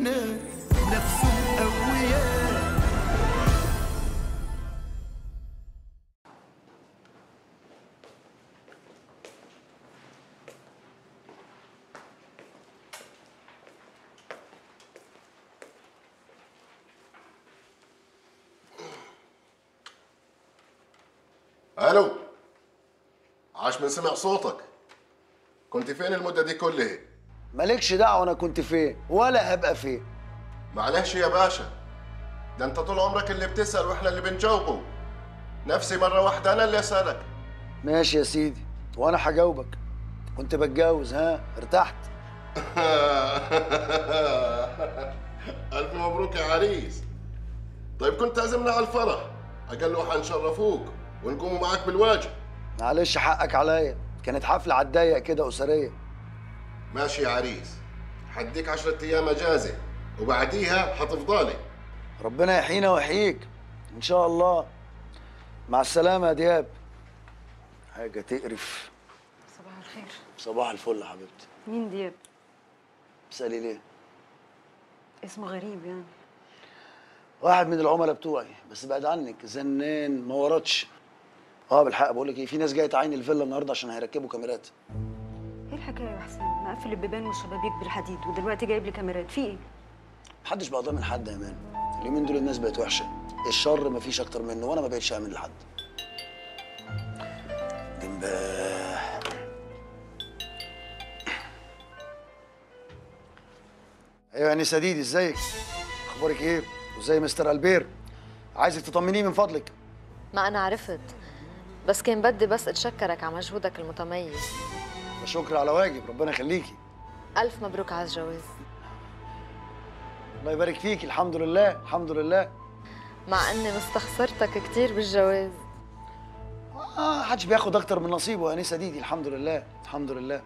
فينا نفس الأوياء الو عاش من سمع صوتك كنت فين المدة دي كلها؟ مالكش دعوه انا كنت فين ولا هبقى فين معلش يا باشا ده انت طول عمرك اللي بتسأل واحنا اللي بنجاوبه نفسي مرة واحدة انا اللي اسألك ماشي يا سيدي وانا هجاوبك كنت بتجوز ها ارتحت ألف مبروك يا عريس طيب كنت تعزمنا على الفرح أقل حنشرفوك ونقوم معاك بالواجب معلش حقك عليا كانت حفله على الضيق كده اسريه ماشي يا عريس حديك عشرة أيام أجازة وبعديها حتفضلي ربنا يحيينا ويحييك ان شاء الله مع السلامه يا دياب حاجه تقرف صباح الخير صباح الفل يا حبيبتي مين دياب اسالي ليه اسمه غريب يعني واحد من العملاء بتوعي بس بعد عنك زنان ما وردش اه بالحق بقول لك ايه في ناس جايه تعاين الفيلا النهارده عشان هيركبوا كاميرات ايه الحكايه يا حسين مقفل البيبان والشبابيك بالحديد ودلوقتي جايب لي كاميرات في ايه محدش بقى ضامن حد يا مان اليومين دول الناس بقت وحشه الشر مفيش اكتر منه وانا ما بقتش اعمل لحد جنباه ايوه يا نسا ديدي ازيك اخبارك ايه وازاي مستر البير عايزك تطمنيه من فضلك ما أنا عرفت بس كان بدي بس أتشكرك على مجهودك المتميز شكر على واجب ربنا يخليكي ألف مبروك على الجواز الله يبارك فيك الحمد لله الحمد لله مع أني مستخسرتك كتير بالجواز اه حدش بياخد اكتر من نصيبه يا نسا ديدي الحمد لله الحمد لله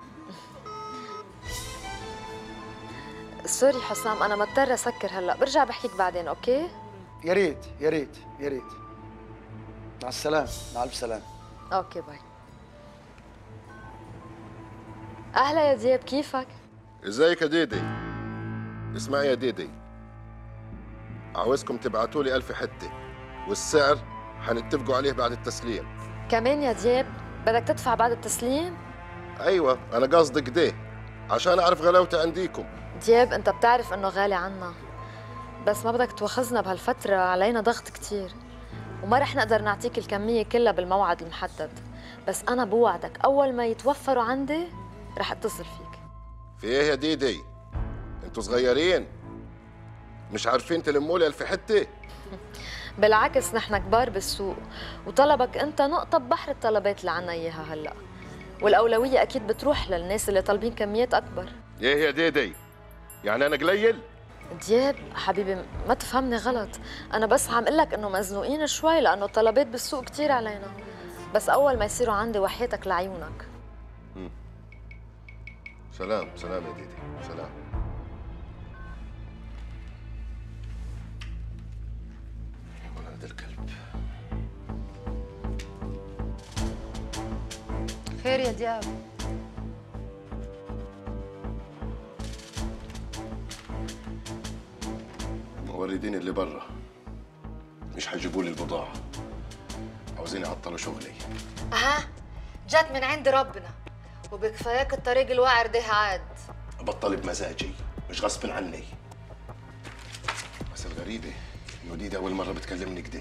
سوري حسام أنا مضطرة أسكر هلأ برجع بحكيك بعدين أوكي؟ يا ريت يا ريت يا ريت مع السلامه مع الف سلامه أوكي باي أهلا يا دياب كيفك؟ ازيك يا ديدي اسمعي يا ديدي عاوزكم تبعتوا لي ألف حتة والسعر حنتفقوا عليه بعد التسليم كمان يا دياب بدك تدفع بعد التسليم؟ أيوة أنا قصدي كده عشان أعرف غلاوتي عنديكم دياب أنت بتعرف إنه غالي عنا بس ما بدك توخزنا بهالفترة علينا ضغط كتير وما رح نقدر نعطيك الكمية كلها بالموعد المحدد بس أنا بوعدك أول ما يتوفروا عندي رح اتصل فيك في إيه يا ديدي انتوا صغيرين مش عارفين تلموا لي ألف حتة بالعكس نحن كبار بالسوق وطلبك أنت نقطة ببحر الطلبات اللي عنا إياها هلأ والأولوية أكيد بتروح للناس اللي طالبين كميات أكبر ايه يا ديدي يعني أنا قليل دياب حبيبي ما تفهمني غلط انا بس عم اقول لك انه مزنوقين شوي لانه الطلبات بالسوق كتير علينا بس اول ما يصيروا عندي وحياتك لعيونك سلام سلام يا ديدي سلام ولد الكلب خير يا دياب موردين اللي برا مش هيجيبوا لي البضاعة عاوزين يعطلوا شغلي اها جت من عند ربنا وبكفاياك الطريق الواعر ده عاد أبطل بمزاجي مش غصب عني بس الغريبة إنه دي أول مرة بتكلمني كده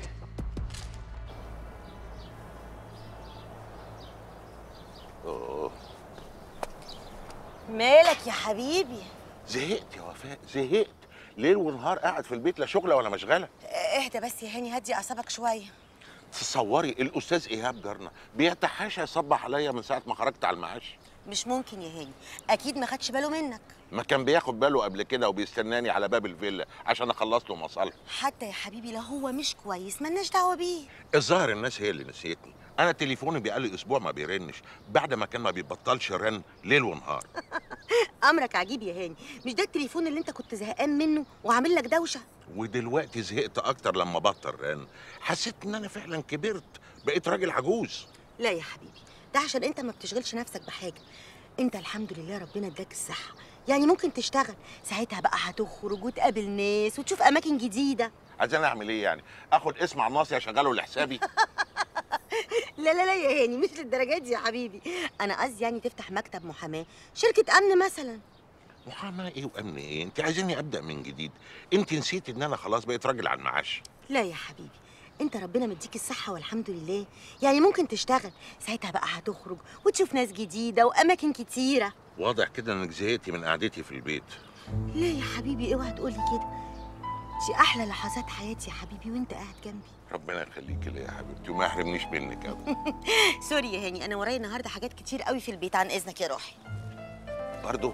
مالك يا حبيبي زهقت يا وفاء زهقت ليل ونهار قاعد في البيت لا شغله ولا مشغله اهدى بس يا هاني هدي اعصابك شويه تصوري الاستاذ ايهاب جارنا بيتحاشى يصبح عليا من ساعه ما خرجت على المعاش مش ممكن يا هاني اكيد ما خدش باله منك ما كان بياخد باله قبل كده وبيستناني على باب الفيلا عشان اخلص له مصالحه حتى يا حبيبي لو هو مش كويس ملناش دعوه بيه الظاهر الناس هي اللي نسيتني انا تليفوني بقالي اسبوع ما بيرنش بعد ما كان ما بيبطلش رن ليل ونهار امرك عجيب يا هاني مش ده التليفون اللي انت كنت زهقان منه وعامل لك دوشه ودلوقتي زهقت اكتر لما بطل رن حسيت ان انا فعلا كبرت بقيت راجل عجوز لا يا حبيبي ده عشان انت ما بتشغلش نفسك بحاجه انت الحمد لله ربنا اداك الصحه يعني ممكن تشتغل ساعتها بقى هتخرج وتقابل ناس وتشوف اماكن جديده عايزين اعمل ايه يعني اخد اسم على الناصيه اشغله لحسابي لا لا لا يا هاني مش للدرجات دي يا حبيبي انا قصدي يعني تفتح مكتب محاماه شركه امن مثلا محاماه ايه وامن ايه انت عايزيني ابدا من جديد انت نسيت ان انا خلاص بقيت راجل على المعاش لا يا حبيبي انت ربنا مديك الصحه والحمد لله يعني ممكن تشتغل ساعتها بقى هتخرج وتشوف ناس جديده واماكن كتيره واضح كده انك زهقتي من قعدتي في البيت لا يا حبيبي اوعى تقولي كده دي احلى لحظات حياتي يا حبيبي وانت قاعد جنبي ربنا يخليكي ليا يا حبيبتي وما يحرمنيش منك ابدا سوري يا هاني انا ورايا النهارده حاجات كتير قوي في البيت عن اذنك يا روحي برضه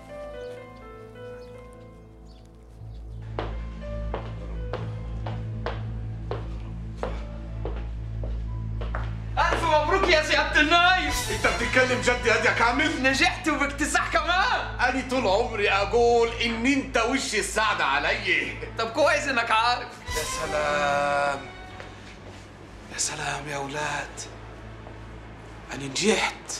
الف مبروك يا سياده النايب انت بتتكلم جد يا يا كامل نجحت وباكتساح كمان انا طول عمري اقول ان انت وش السعد علي طب كويس انك عارف يا سلام يا سلام يا اولاد انا نجحت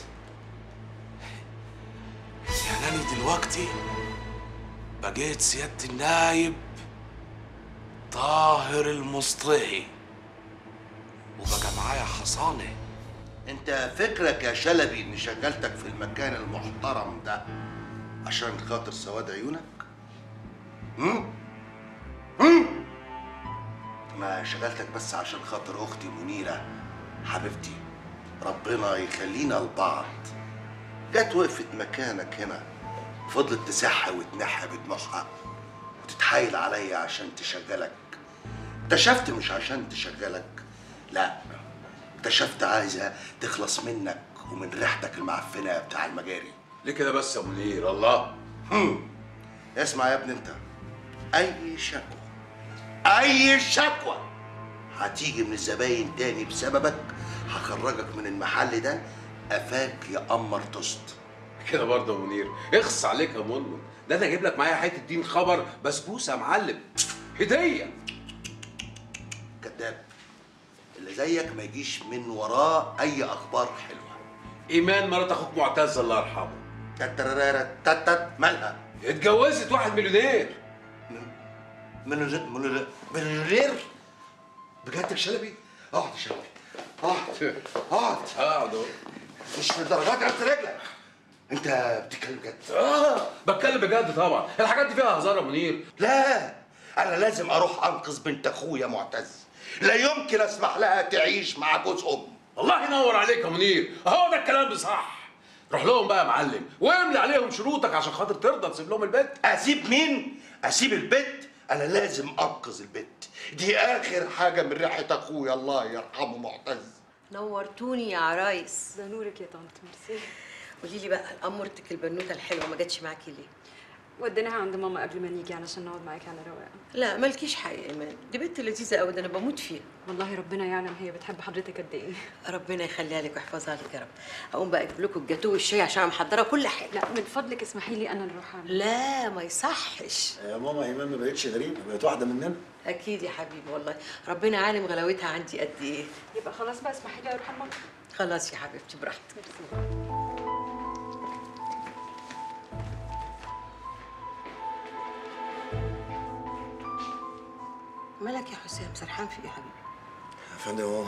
يعني انا دلوقتي بقيت سيادة النايب طاهر المصطهي وبقى معايا حصانه انت فكرك يا شلبي اني شغلتك في المكان المحترم ده عشان خاطر سواد عيونك؟ هم؟ هم؟ ما شغلتك بس عشان خاطر اختي منيرة حبيبتي ربنا يخلينا لبعض جت وقفت مكانك هنا فضلت تسح وتنحى بدموعها وتتحايل عليا عشان تشغلك اكتشفت مش عشان تشغلك لا اكتشفت عايزة تخلص منك ومن ريحتك المعفنة بتاع المجاري ليه كده بس يا منير الله هم. اسمع يا ابني انت اي شكوى اي شكوى هتيجي من الزباين تاني بسببك هخرجك من المحل ده قفاك يا قمر طست كده برضه يا منير اخص عليك يا منمن ده انا اجيب لك معايا حته دين خبر بسبوسه يا معلم هديه كذاب اللي زيك ما يجيش من وراه اي اخبار حلوه ايمان مرات اخوك معتز الله يرحمه تترارارا تتت مالها اتجوزت واحد مليونير مليونير مليونير مليونير بجد يا شلبي اقعد يا شلبي اقعد اقعد اقعد اهو مش في الدرجات عرفت رجلك انت بتتكلم جد اه بتكلم بجد طبعا الحاجات دي فيها هزار يا منير لا انا لازم اروح انقذ بنت اخويا معتز لا يمكن اسمح لها تعيش مع جوز ام الله ينور عليك يا منير اهو ده الكلام بصح روح لهم بقى يا معلم واملي عليهم شروطك عشان خاطر ترضى تسيب لهم البيت اسيب مين اسيب البيت انا لازم انقذ البيت دي اخر حاجه من ريحه اخويا الله يرحمه معتز نورتوني يا عرايس ده نورك يا طنط ميرسي قولي لي بقى امورتك البنوته الحلوه ما جاتش معاكي ليه وديناها عند ماما قبل ما نيجي علشان نقعد معاكي على رواقه لا مالكيش حق يا ايمان دي بنت لذيذه قوي ده انا بموت فيها والله ربنا يعلم هي بتحب حضرتك قد ايه ربنا يخليها لك ويحفظها لك يا رب اقوم بقى اجيب لكم الجاتوه والشاي عشان انا محضره كل حاجه لا من فضلك اسمحي لي انا اللي اروح اعمل لا ما يصحش يا ماما ايمان ما بقتش غريبه بقت واحده مننا اكيد يا حبيبي والله ربنا عالم غلاوتها عندي قد ايه يبقى خلاص بقى اسمحي لي اروح المطبخ خلاص يا حبيبتي براحتك مالك يا حسام سرحان في ايه يا حبيبي يا فندم هو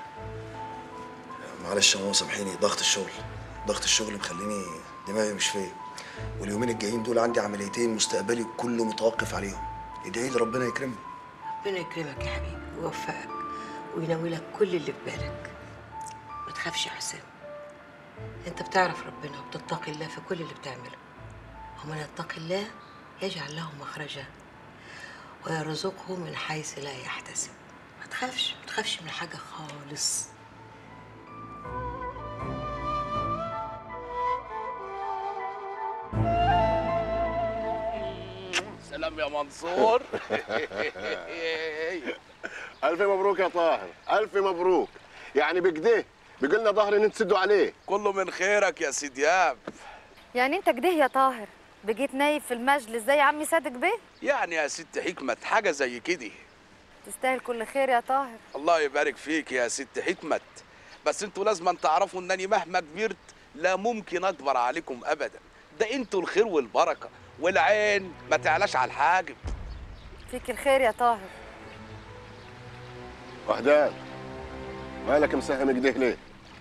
معلش يا ماما سامحيني ضغط الشغل ضغط الشغل مخليني دماغي مش فيا واليومين الجايين دول عندي عمليتين مستقبلي كله متوقف عليهم ادعي لي ربنا يكرمني ربنا يكرمك يا حبيبي ويوفقك وينوي لك كل اللي في بالك ما تخافش يا حسام انت بتعرف ربنا وبتتقي الله في كل اللي بتعمله ومن يتقي الله يجعل له مخرجا ويرزقه من حيث لا يحتسب ما تخافش ما تخافش من حاجه خالص سلام يا منصور الف مبروك يا طاهر الف مبروك يعني بكده بقلنا ظهر نتسدوا عليه كله من خيرك يا سيدياب يعني انت كده يا طاهر بقيت نايب في المجلس زي عمي صادق بيه يعني يا ست حكمت حاجه زي كده تستاهل كل خير يا طاهر الله يبارك فيك يا ست حكمت بس انتوا لازم تعرفوا انني مهما كبرت لا ممكن اكبر عليكم ابدا ده انتوا الخير والبركه والعين ما تعلاش على الحاجب فيك الخير يا طاهر وحدان مالك مساهم كده ليه؟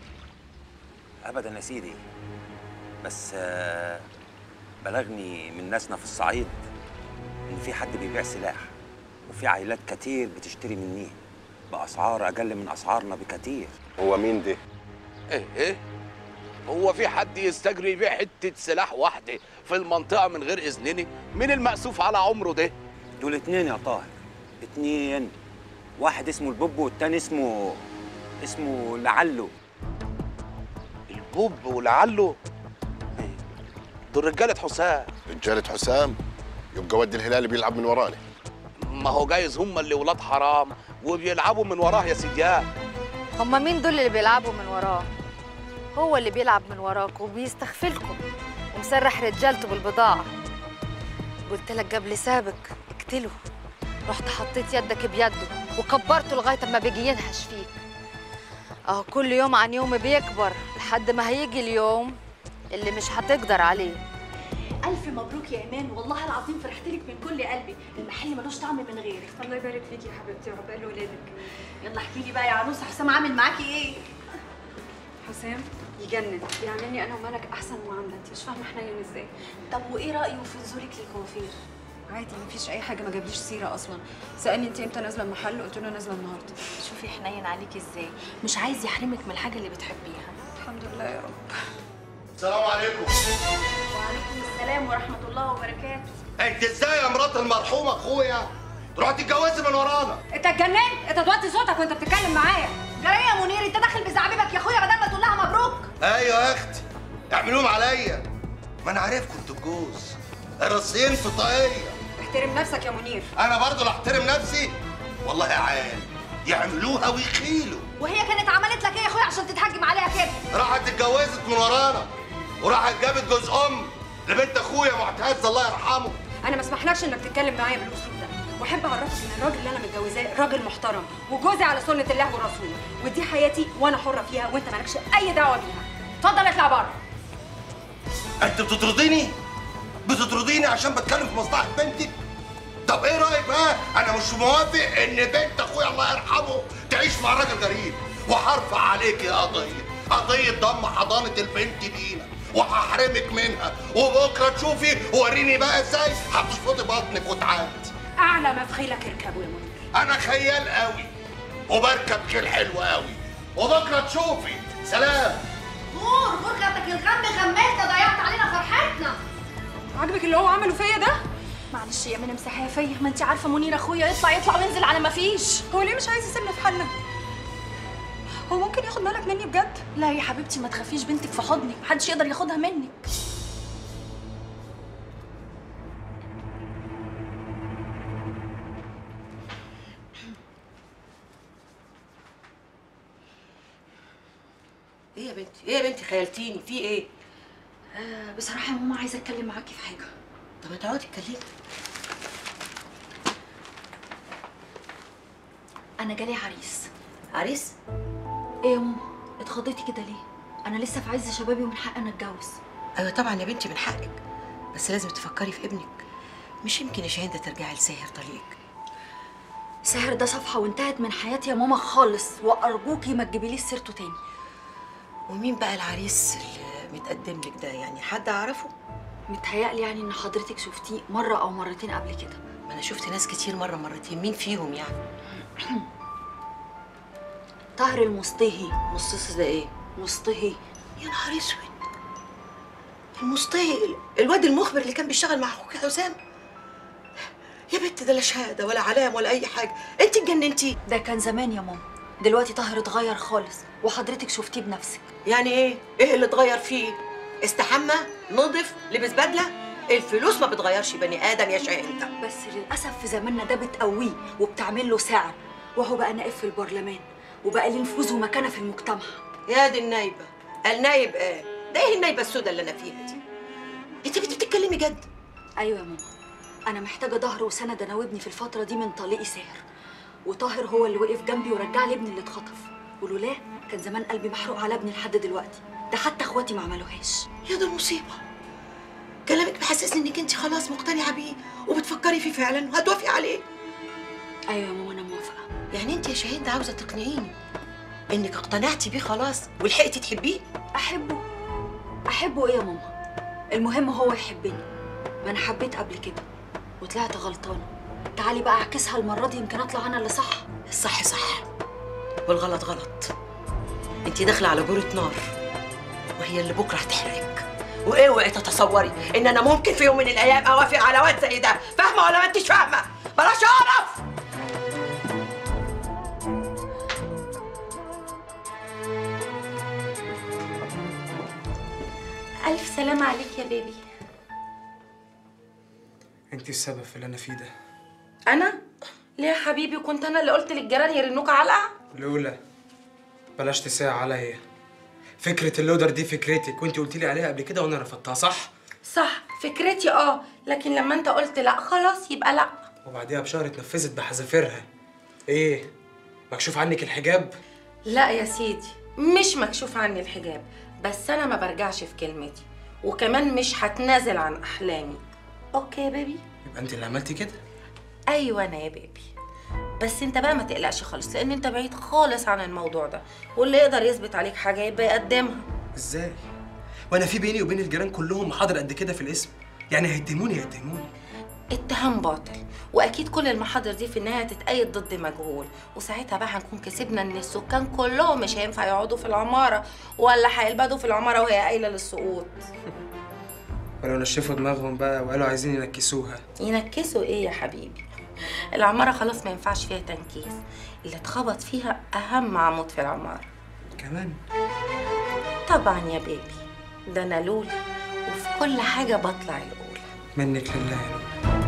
ابدا يا سيدي بس آه، بلغني من ناسنا في الصعيد ان في حد بيبيع سلاح وفي عائلات كتير بتشتري منيه باسعار اقل من اسعارنا بكتير هو مين ده؟ ايه ايه هو في حد يستجري يبيع حته سلاح واحده في المنطقه من غير اذنني مين المأسوف على عمره ده دول اتنين يا طاهر اتنين واحد اسمه البوب والتاني اسمه اسمه لعله البوب ولعله إيه، دول رجاله حسام رجالة حسام يبقى ودي الهلال بيلعب من ورانا ما هو جايز هم اللي ولاد حرام وبيلعبوا من وراه يا سيديان هما مين دول اللي بيلعبوا من وراه هو اللي بيلعب من وراك وبيستغفلكم ومسرح رجالته بالبضاعة قلت لك قبل سابق اقتله رحت حطيت يدك بيده وكبرته لغاية ما بيجي ينهش فيك اهو كل يوم عن يوم بيكبر لحد ما هيجي اليوم اللي مش هتقدر عليه ألف مبروك يا إيمان والله العظيم فرحت لك من كل قلبي المحل ملوش طعم من غيرك الله يبارك فيكي يا حبيبتي وعقبال ولادك يلا احكي لي بقى يا عروسة حسام عامل معاكي إيه؟ حسام يجنن بيعملني انا ومالك احسن معامله انت مش فاهمه حنين ازاي طب وإيه رأيه في نزولك للكوافير؟ عادي مفيش اي حاجه ما جابليش سيره اصلا سالني انت امتى نازله المحل قلت له نازله النهارده شوفي حنين عليكي إزاي مش عايز يحرمك من الحاجة اللي بتحبيها الحمد لله يا رب السلام عليكم وعليكم السلام ورحمة الله وبركاته انت ازاي يا مرات المرحوم اخويا تروح تتجوزي من ورانا انت اتجننت انت توطي صوتك وانت بتتكلم معايا جرى إيه يا منير انت داخل بزعبيبك يا اخويا بدل ما تقول لها مبروك ايوه يا اختي اعملوهم عليا ما انا عارفكم انتوا الجوز الرصين في طاقيه احترم نفسك يا منير انا برضه اللي احترم نفسي والله يا عيال يعملوها ويخيلوا وهي كانت عملت لك ايه يا اخويا عشان تتهجم عليها كده راحت اتجوزت من ورانا وراحت جابت جوز ام لبنت اخويا معتز الله يرحمه انا ما اسمحلكش انك تتكلم معايا بالاسلوب ده واحب اعرفك ان الراجل اللي انا متجوزاه راجل محترم وجوزي على سنه الله ورسوله ودي حياتي وانا حره فيها وانت مالكش اي دعوه بيها اتفضل اطلع بره انت بتطرديني بتطرديني عشان بتكلم في مصلحه بنتك طب ايه رايك بقى انا مش موافق ان بنت اخويا الله يرحمه تعيش مع راجل غريب وهرفع عليك قضيه قضيه ضم حضانه البنت لينا وهحرمك منها وبكره تشوفي وريني بقى ازاي هتشفطي بطنك وتعدي اعلى ما في خيلك اركبه يا منير انا خيال قوي وبركب خيل حلو قوي وبكره تشوفي سلام نور بركتك الغم غميتنا ضيعت علينا فرحتنا عاجبك اللي هو عمله فيا ده معلش يا منى مسحيه فيا ما انت عارفه منير اخويا يطلع يطلع وينزل على ما فيش هو ليه مش عايز يسيبنا في حالنا هو ممكن ياخد بالك مني بجد لا يا حبيبتي ما تخافيش بنتك في حضنك محدش يقدر ياخدها منك ايه يا بنتي ايه يا بنتي خيلتيني في ايه آه بصراحه يا ماما عايزه اتكلم معاكي في حاجه طب ما تقعدي اتكلمي انا جالي عريس عريس ايه يا ماما اتخضيتي كده ليه انا لسه في عز شبابي ومن حقي انا اتجوز ايوه طبعا يا بنتي من حقك بس لازم تفكري في ابنك مش يمكن يا شاهين ده ترجعي لساهر طليقك ساهر ده صفحه وانتهت من حياتي يا ماما خالص وارجوكي ما تجيبيليش سيرته تاني ومين بقى العريس اللي متقدم لك ده يعني حد اعرفه متهيألي يعني ان حضرتك شفتيه مره او مرتين قبل كده ما انا شفت ناس كتير مره مرتين مين فيهم يعني طاهر المصطهي مصص ده ايه مصطهي يا نهار اسود المصطهي الواد المخبر اللي كان بيشتغل مع اخوك حسام يا بنت ده لا شهاده ولا علام ولا اي حاجه انت اتجننتي ده كان زمان يا ماما دلوقتي طاهر اتغير خالص وحضرتك شفتيه بنفسك يعني ايه ايه اللي اتغير فيه استحمى نضف لبس بدله الفلوس ما بتغيرش بني ادم يا شاهين انت بس للاسف في زماننا ده بتقويه وبتعمل له سعر وهو بقى نائب في البرلمان وبقى ليه نفوذ ومكانه في المجتمع يا دي النايبه النايب ايه ده ايه النايبه السوداء اللي انا فيها دي انت بنت بتتكلمي جد ايوه يا ماما انا محتاجه ظهر وسند انا وابني في الفتره دي من طليقي ساهر وطاهر هو اللي وقف جنبي ورجع لي ابني اللي اتخطف ولولاه كان زمان قلبي محروق على ابني لحد دلوقتي ده حتى اخواتي ما عملوهاش يا دي المصيبه كلامك محسسني انك انت خلاص مقتنعه بيه وبتفكري فيه فعلا وهتوافقي عليه ايوه يا ماما انا موافقه يعني انت يا شاهين عاوزه تقنعيني انك اقتنعتي بيه خلاص ولحقتي تحبيه احبه احبه ايه يا ماما المهم هو يحبني ما انا حبيت قبل كده وطلعت غلطانه تعالي بقى اعكسها المره دي يمكن اطلع انا اللي صح الصح صح والغلط غلط انت داخله على جوره نار وهي اللي بكره هتحرقك واوعي تتصوري ان انا ممكن في يوم من الايام اوافق على واد زي ده فاهمه ولا ما انتش فاهمه بلاش اعرف ألف سلامة عليك يا بيبي انت السبب في اللي انا فيه ده أنا؟ ليه يا حبيبي وكنت أنا اللي قلت للجيران يرنوك علقة؟ لولا بلاش تساء عليا فكرة اللودر دي فكرتك وانت قلت لي عليها قبل كده وانا رفضتها صح؟ صح فكرتي اه لكن لما انت قلت لا خلاص يبقى لا وبعديها بشهر اتنفذت بحذافيرها ايه؟ مكشوف عنك الحجاب؟ لا يا سيدي مش مكشوف عني الحجاب بس أنا ما برجعش في كلمتي وكمان مش هتنازل عن أحلامي أوكي يا بيبي؟ يبقى انت اللي عملتي كده؟ أيوة أنا يا بيبي بس انت بقى ما تقلقش خالص لان انت بعيد خالص عن الموضوع ده واللي يقدر يثبت عليك حاجه يبقى يقدمها ازاي؟ وانا في بيني وبين الجيران كلهم محاضر قد كده في الاسم يعني هيتهموني هيتهموني اتهام باطل واكيد كل المحاضر دي في النهايه هتتأيد ضد مجهول وساعتها بقى هنكون كسبنا ان السكان كلهم مش هينفع يقعدوا في العماره ولا هيلبدوا في العماره وهي قايله للسقوط ولو نشفوا دماغهم بقى وقالوا عايزين ينكسوها ينكسوا ايه يا حبيبي العماره خلاص ما ينفعش فيها تنكيس اللي اتخبط فيها اهم عمود في العماره كمان طبعا يا بيبي ده انا لولا وفي كل حاجه بطلع الاولى منك لله يا لولا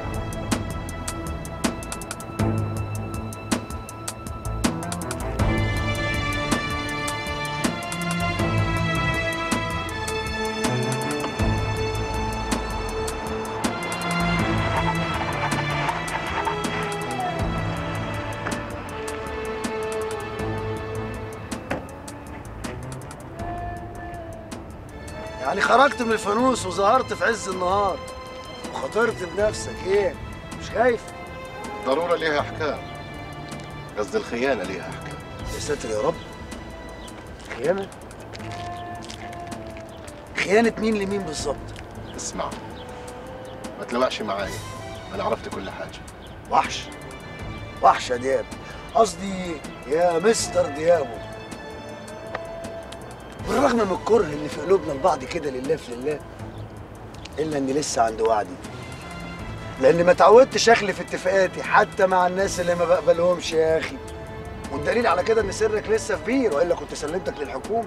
يعني خرجت من الفانوس وظهرت في عز النهار وخاطرت بنفسك ايه مش خايف ضرورة ليها أحكام قصد الخيانة ليها أحكام يا ساتر يا رب خيانة خيانة مين لمين بالظبط اسمع ما تلوعش معايا أنا عرفت كل حاجة وحش وحش يا دياب قصدي يا مستر ديابو بالرغم من الكره اللي في قلوبنا لبعض كده لله في لله الا اني لسه عند وعدي لاني ما اتعودتش اخلف اتفاقاتي حتى مع الناس اللي ما بقبلهمش يا اخي والدليل على كده ان سرك لسه في بير والا كنت سلمتك للحكومه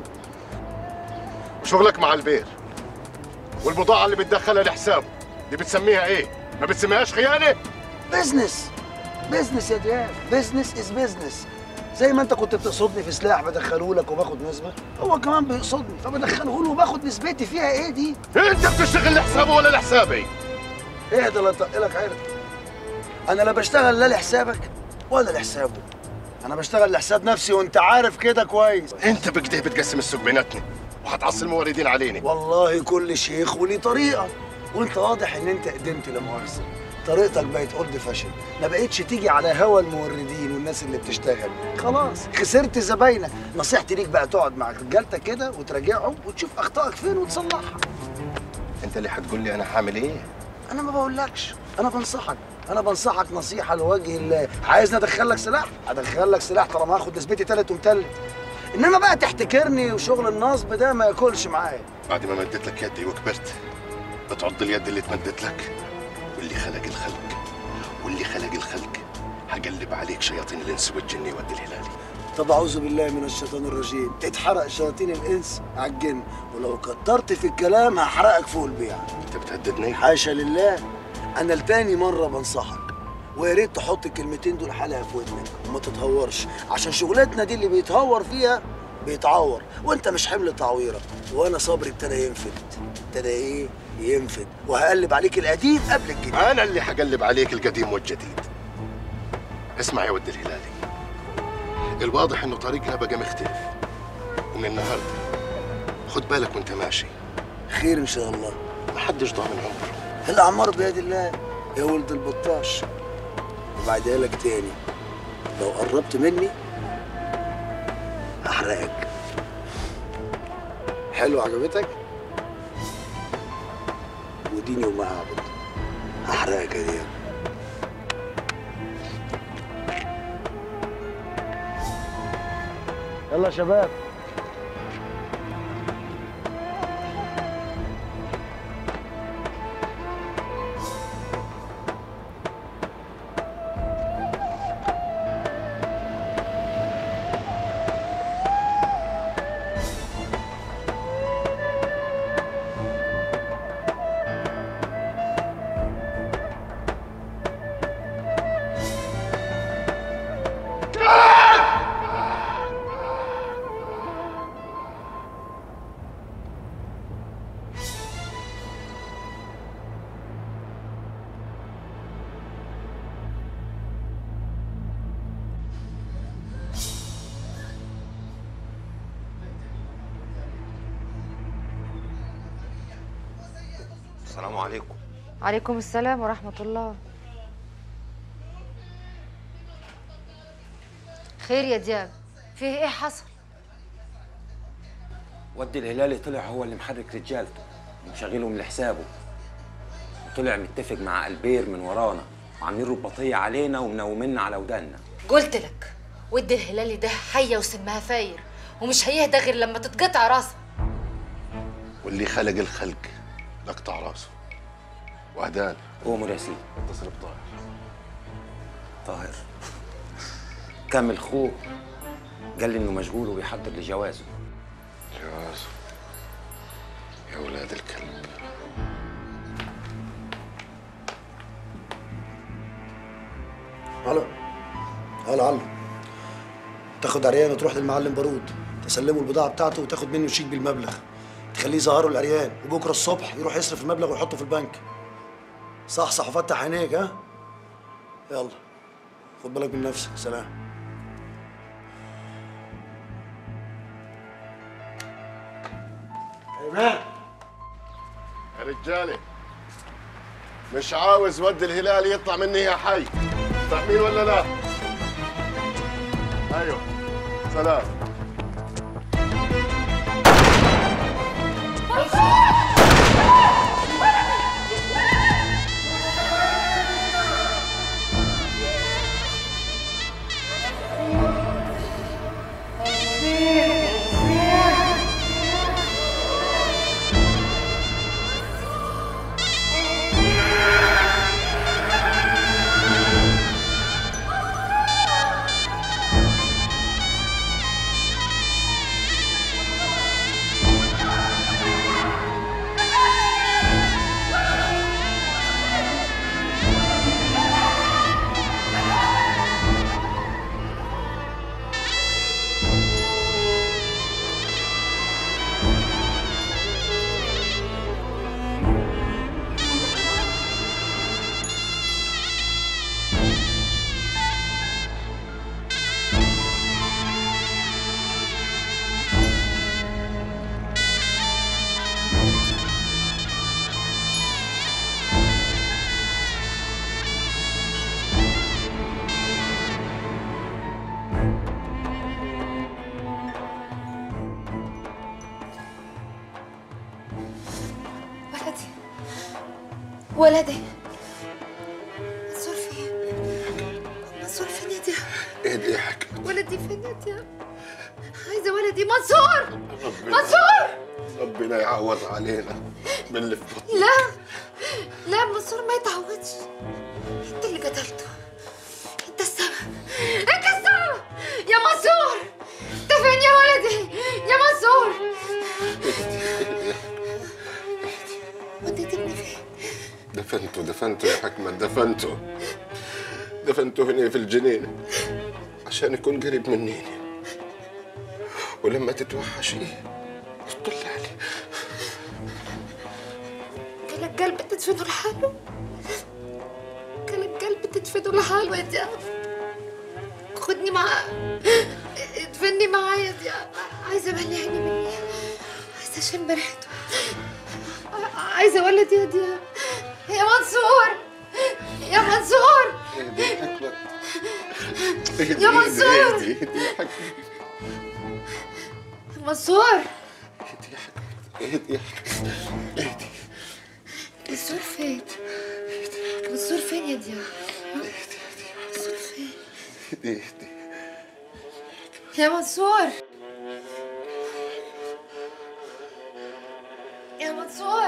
وشغلك مع البير والبضاعة اللي بتدخلها لحسابه دي بتسميها إيه؟ ما بتسميهاش خيانة؟ بزنس بزنس يا دياب بزنس از بزنس زي ما انت كنت بتقصدني في سلاح بدخله لك وباخد نسبه هو كمان بيقصدني فبدخله له وباخد نسبتي فيها ايه دي انت بتشتغل لحسابه ولا لحسابي ايه ده لا لك عرض انا لا بشتغل لا لحسابك ولا لحسابه انا بشتغل لحساب نفسي وانت عارف كده كويس انت بكده بتقسم السوق بيناتنا وهتعصي الموردين علينا والله كل شيخ وليه طريقه وانت واضح ان انت قدمت لمؤاخذه طريقتك بقت اولد فاشن ما بقتش تيجي على هوا الموردين والناس اللي بتشتغل خلاص خسرت زباينك نصيحتي ليك بقى تقعد مع رجالتك كده وتراجعهم وتشوف اخطائك فين وتصلحها انت اللي هتقول لي انا هعمل ايه انا ما بقولكش انا بنصحك انا بنصحك نصيحه لوجه الله عايزني ادخلك سلاح ادخلك سلاح طالما هاخد نسبتي تالت ومتلت انما بقى تحتكرني وشغل النصب ده ما ياكلش معايا بعد ما مديت لك يدي وكبرت بتعض اليد اللي اتمدت لك واللي خلق الخلق واللي خلق الخلق هقلب عليك شياطين الانس والجن يودي الهلالي طب اعوذ بالله من الشيطان الرجيم اتحرق شياطين الانس على الجن ولو كترت في الكلام هحرقك فوق البيع انت بتهددني حاشا لله انا لتاني مره بنصحك ويا ريت تحط الكلمتين دول حلقه في ودنك وما تتهورش عشان شغلتنا دي اللي بيتهور فيها بيتعور وانت مش حمل تعويره وانا صبري ابتدى ينفد ابتدى ايه ينفد وهقلب عليك القديم قبل الجديد انا اللي هقلب عليك القديم والجديد اسمع يا ود الهلالي الواضح انه طريقنا بقى مختلف ومن النهارده خد بالك وانت ماشي خير ان شاء الله محدش ضامن عمره الاعمار بيد الله يا ولد البطاش وبعدها لك تاني لو قربت مني احرقك حلو عجبتك وديني وما اعبد احرقك يا دياب يلا يا شباب السلام عليكم عليكم السلام ورحمة الله خير يا دياب فيه ايه حصل؟ ودي الهلالي طلع هو اللي محرك رجالته ومشغلهم لحسابه وطلع متفق مع البير من ورانا وعاملين رباطية علينا ومنومنا على ودانا قلت لك ودي الهلالي ده حية وسمها فاير ومش هيهدى غير لما تتقطع راسها واللي خلق الخلق نقطع راسه وهدان قوموا يا سيدي اتصل بطاهر طاهر كمل خوه قال لي انه مشغول وبيحضر لجوازه جواز يا ولاد الكلب الو هلا هلا تاخد عريان وتروح للمعلم بارود تسلمه البضاعه بتاعته وتاخد منه شيك بالمبلغ تخليه يظهره العريان وبكره الصبح يروح يصرف المبلغ ويحطه في البنك صح صح وفتح عينيك ها يلا خد بالك من نفسك سلام ايمان يا رجالي مش عاوز ود الهلال يطلع مني يا حي فاهمين ولا لا؟ ايوه سلام ولدي ولدي منصور فين؟ منصور فين يا دياب؟ ايه دي يا حكمة ولدي فين يا دياب؟ عايزة ولدي منصور ربنا منصور ربنا يعوض علينا من اللي في بطني لا لا منصور ما يتعودش انت اللي قتلته انت السبب انت السبب يا منصور انت فين يا ولدي يا منصور وديت ابني فين دفنته دفنته يا حكمة دفنته دفنته هنا في الجنينة عشان يكون قريب مني ولما تتوحشي طل علي كان القلب تدفنه لحاله كان القلب تدفنه لحاله يا دياب خدني معاه ادفني معايا يا دياب عايزه املي عيني مني عايزه اشم ريحته عايزه اولد يا دياب يا منصور يا منصور يا منصور منصور اهدي منصور فين منصور فين يا دياب منصور فين اهدي اهدي يا منصور يا منصور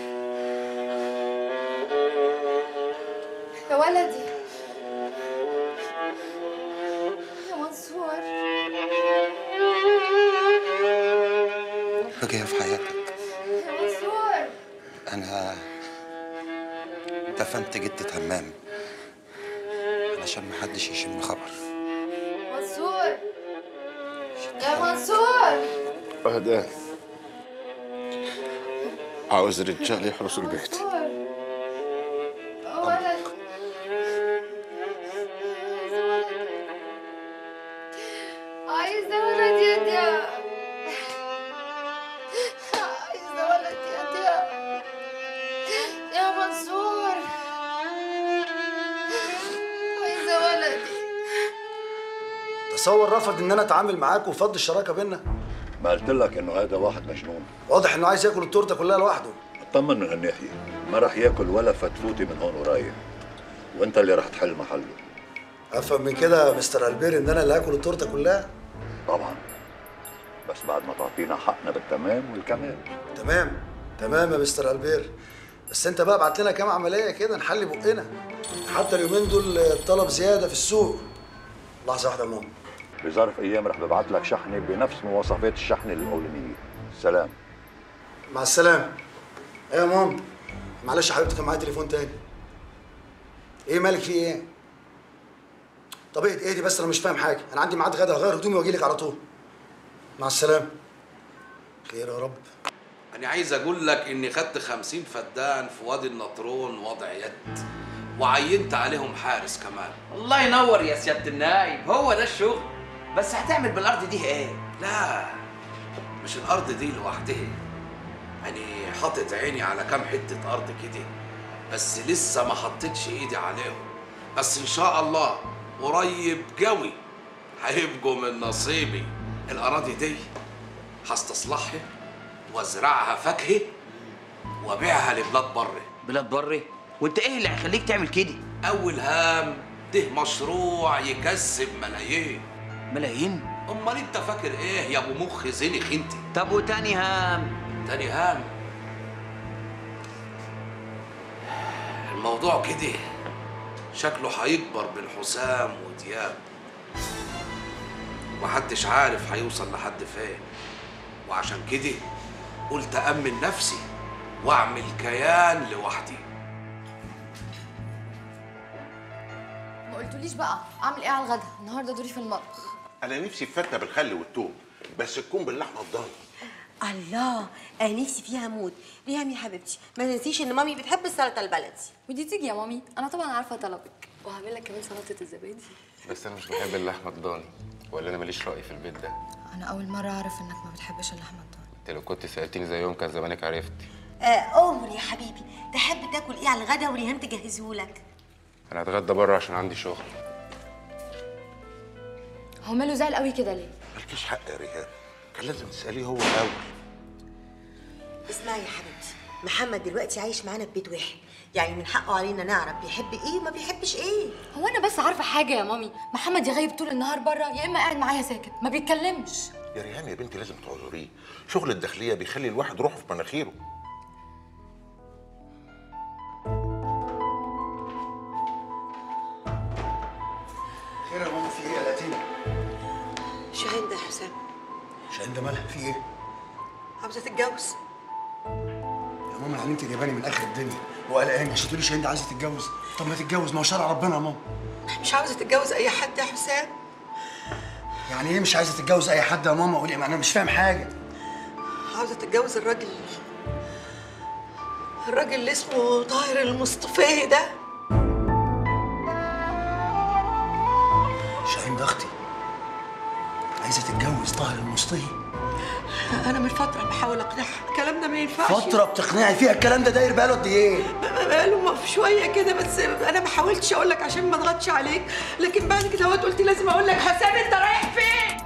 يا ولدي يا منصور رجع في حياتك يا منصور انا دفنت جدة همام علشان محدش يشم خبر منصور يا منصور اهدى عاوز رجال يحرسوا البيت منصور يا ولد عايزة ولد يا دياب عايزة ولد يا دياب يا منصور عايزة ولدي تصور رفض ان انا اتعامل معاك وفض الشراكه بينا ما قلت لك انه هذا واحد مجنون واضح انه عايز ياكل التورته كلها لوحده اطمن من هالناحيه ما راح ياكل ولا فتفوتي من هون ورايح وانت اللي راح تحل محله افهم من كده يا مستر البير ان انا اللي هاكل التورته كلها طبعا بس بعد ما تعطينا حقنا بالتمام والكمال تمام تمام يا مستر البير بس انت بقى ابعت لنا كام عمليه كده نحل بقنا حتى اليومين دول الطلب زياده في السوق لحظه واحده يا ماما بظرف ايام رح ببعت لك شحنه بنفس مواصفات الشحنه الاولانيه سلام مع السلامه ايه يا ماما معلش يا حبيبتي كان معايا تليفون تاني ايه مالك في ايه طب ايه ايه دي بس انا مش فاهم حاجه انا عندي ميعاد غدا هغير هدومي واجي لك على طول مع السلامه خير يا رب أنا عايز أقول لك إني خدت خمسين فدان في وادي النطرون وضع يد وعينت عليهم حارس كمان الله ينور يا سياده النايب هو ده الشغل بس هتعمل بالارض دي ايه لا مش الأرض دي لوحدها يعني حاطط عيني على كام حتة أرض كده بس لسه ما حطيتش إيدي عليهم بس إن شاء الله قريب قوي هيبقوا من نصيبي الأراضي دي هستصلحها وازرعها فاكهة وابيعها لبلاد بره بلاد بره وانت ايه اللي هيخليك تعمل كده أول هام ده مشروع يكسب ملايين ملايين امال انت فاكر ايه يا ابو مخ زنخ انت طب وتاني هام تاني هام الموضوع كده شكله هيكبر بين حسام ودياب محدش عارف هيوصل لحد فين وعشان كده قلت أأمن نفسي وأعمل كيان لوحدي ما قلتوليش بقى اعمل ايه على الغدا النهارده دوري في المطبخ انا نفسي في فتة بالخل والثوم بس تكون باللحمه الضاني الله انا نفسي فيها موت ريهام يا حبيبتي ما تنسيش ان مامي بتحب السلطه البلدي ودي تيجي يا مامي انا طبعا عارفه طلبك وهعمل لك كمان سلطه الزبادي بس انا مش بحب اللحمه الضاني ولا انا ماليش راي في البيت ده انا اول مره اعرف انك ما بتحبش اللحمه الضاني انت لو كنت سالتني زي يوم كان زمانك عرفت آه امر يا حبيبي تحب تاكل ايه على الغدا وريهام تجهزهولك انا هتغدى بره عشان عندي شغل هو ماله زعل قوي كده ليه مالكيش حق يا ريهام كان لازم تساليه هو الاول اسمعي يا حبيبتي محمد دلوقتي عايش معانا في بيت واحد يعني من حقه علينا نعرف بيحب ايه وما بيحبش ايه هو انا بس عارفه حاجه يا مامي محمد يا غايب طول النهار بره يا اما قاعد معايا ساكت ما بيتكلمش يا ريهام يا بنتي لازم تعذريه شغل الداخليه بيخلي الواحد روحه في مناخيره خير يا ماما في ايه قلقتيني شاهين ده يا حسام شاهين ده مالها في ايه عاوزه تتجوز يا ماما يعني انت جايباني من اخر الدنيا وقلقاني عشان تقولي شاهين ده عايزه تتجوز طب ما تتجوز ما هو شرع ربنا يا ماما مش عاوزه تتجوز اي حد يا حسام يعني ايه مش عايزه تتجوز اي حد يا ماما قولي ما انا مش فاهم حاجه عاوزه تتجوز الراجل الراجل اللي اسمه طاهر المصطفى ده شاهين ده اختي عايزه تتجوز طاهر المصطفي انا من فتره بحاول اقنعها الكلام ده ما ينفعش فتره بتقنعي فيها الكلام ده داير بقاله قد ايه بقاله ما في شويه كده بس انا ما حاولتش اقول لك عشان ما اضغطش عليك لكن بعد كده هو قلت لازم اقول لك حسام انت رايح فين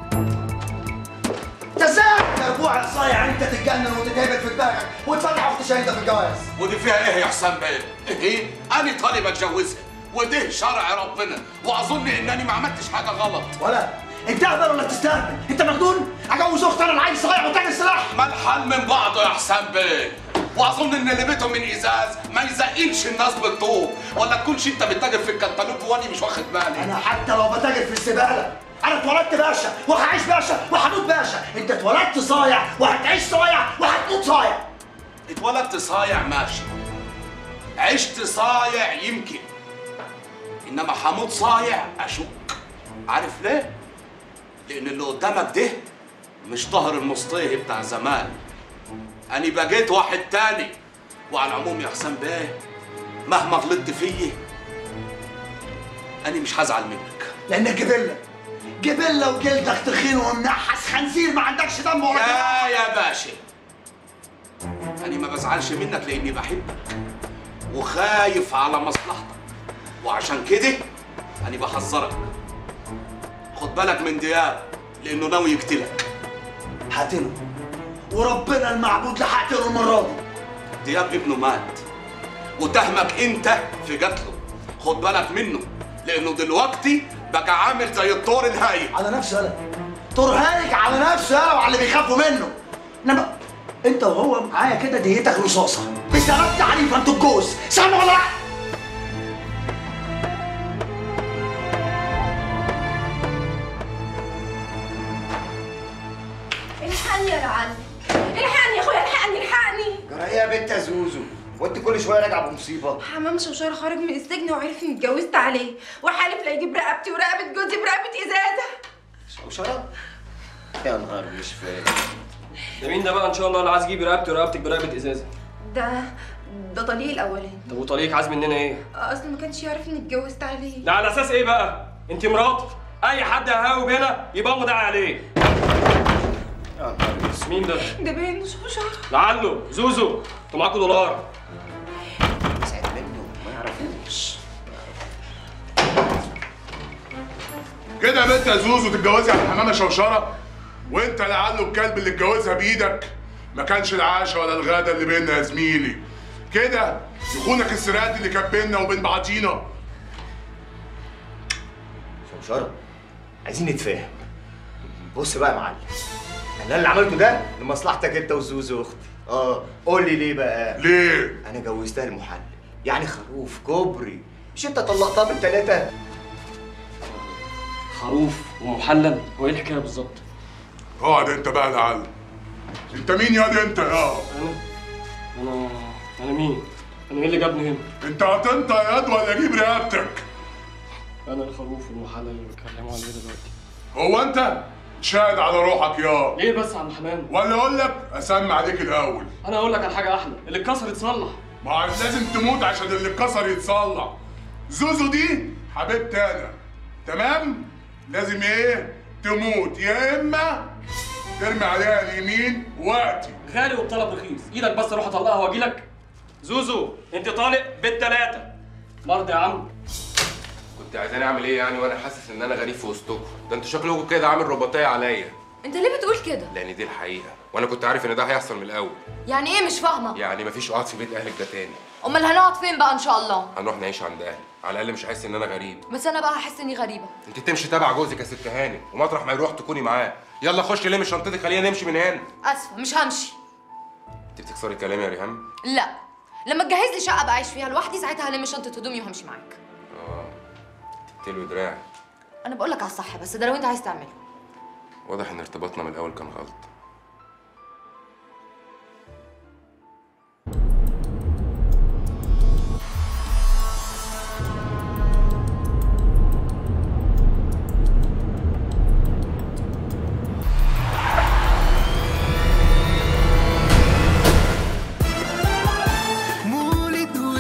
تساعد يا ربوع يا صايع انت تتجنن وتتهبل في دماغك وتفرح اختي شهيده في الجواز ودي فيها ايه يا حسام بيه؟ ايه؟ انا طالب اتجوزها وده شرع ربنا واظن انني ما عملتش حاجه غلط ولا انت اهبل ولا تستهبل انت مجنون اجوز اختي انا العيل صغير وتاجر سلاح ما الحل من بعضه يا حسام بيه واظن ان اللي بيته من ازاز ما يزقلش الناس بالطوب ولا تكونش انت بتتاجر في الكتالوج وانا مش واخد بالي انا حتى لو بتاجر في الزباله انا اتولدت باشا وهعيش باشا وهموت باشا انت اتولدت صايع وهتعيش صايع وهتموت صايع اتولدت صايع ماشي عشت صايع يمكن انما هموت صايع اشك عارف ليه لان اللي قدامك ده مش طاهر المصطيه بتاع زمان انا بقيت واحد تاني وعلى العموم يا حسام بيه مهما غلطت فيي انا مش هزعل منك لانك جبله جبله وجلدك تخين ومنحس خنزير ما عندكش دم ولا يا يا باشا انا ما بزعلش منك لاني بحبك وخايف على مصلحتك وعشان كده انا بحذرك خد بالك من دياب لانه ناوي يقتلك هقتله وربنا المعبود لحقتله المره دي دياب ابنه مات وتهمك انت في قتله خد بالك منه لانه دلوقتي بقى عامل زي الطور الهايل على نفسه يالا طور هايج على نفسه يالا وعلى اللي بيخافوا منه انما انت وهو معايا كده ديتك رصاصه بسبب تعريف انتوا الجوز سامع ولا لا؟ الحقني يا لعل الحقني يا اخويا الحقني الحقني جرى ايه يا بنت يا زوزو وانت كل شويه راجعه بمصيبه حمام شوشار خرج من السجن وعرف اني اتجوزت عليه وحالف لا يجيب رقبتي ورقبه جوزي برقبه ازازه شوشره يا نهار مش فاهم ده مين ده بقى ان شاء الله اللي عايز يجيب رقبتي ورقبتك برقبه ازازه ده ده طليق الاولاني طب وطريقك عايز مننا ايه اصل ما كانش يعرف اني اتجوزت عليه ده على اساس ايه بقى انت مراتي اي حد هيهاوب هنا يبقى مدعي عليه يا نهار بس مين ده ده باين شوشار لعله زوزو انتوا معاكوا دولار ساعد منه ما يعرفوش كده يا بنت يا زوزو تتجوزي على حمامه شوشره وانت لعله الكلب اللي اتجوزها بايدك ما كانش العشاء ولا الغدا اللي بينا يا زميلي كده يخونك السرقات اللي كانت بينا وبين بعضينا شوشره عايزين نتفاهم بص بقى يا معلم انا اللي عملته ده لمصلحتك انت وزوزو اختي اه قول لي ليه بقى ليه انا جوزتها المحلل يعني خروف كوبري مش انت طلقتها بالثلاثه خروف ومحلل هو ايه الحكايه بالظبط اقعد انت بقى لعل انت مين يا انت يا انا انا مين انا ايه اللي جابني هنا انت هتنطق يا ياد ولا اجيب رقبتك انا الخروف والمحلل اللي بيتكلموا عليه دلوقتي هو انت شاهد على روحك يا ليه بس يا عم حمام ولا اقول لك اسمع عليك الاول انا اقول لك على حاجه احلى اللي اتكسر يتصلح ما لازم تموت عشان اللي اتكسر يتصلح زوزو دي حبيبتي انا تمام لازم ايه تموت يا اما ترمي عليها اليمين وقتي غالي وبطلب رخيص ايدك بس اروح اطلقها واجي لك زوزو انت طالق بالتلاته مرضي يا عم كنت عايزاني اعمل ايه يعني وانا حاسس ان انا غريب في وسطكم ده انتوا شكلكم كده عامل رباطيه عليا انت ليه بتقول كده لان دي الحقيقه وانا كنت عارف ان ده هيحصل من الاول يعني ايه مش فاهمه يعني مفيش قعد في بيت اهلك ده تاني امال هنقعد فين بقى ان شاء الله هنروح نعيش عند اهلي على الاقل مش هحس ان انا غريب بس انا بقى هحس اني غريبه انت تمشي تبع جوزك يا ست هاني ومطرح ما يروح تكوني معاه يلا خش لم شنطتك خلينا نمشي من هنا اسفه مش همشي انت بتكسري كلامي يا ريهام لا لما تجهز لي شقه بعيش فيها لوحدي ساعتها هلم شنطه هدومي وهمشي معاك اه تلوي دراعي انا بقول لك على الصح بس ده لو انت عايز تعمله واضح ان ارتباطنا من الاول كان غلط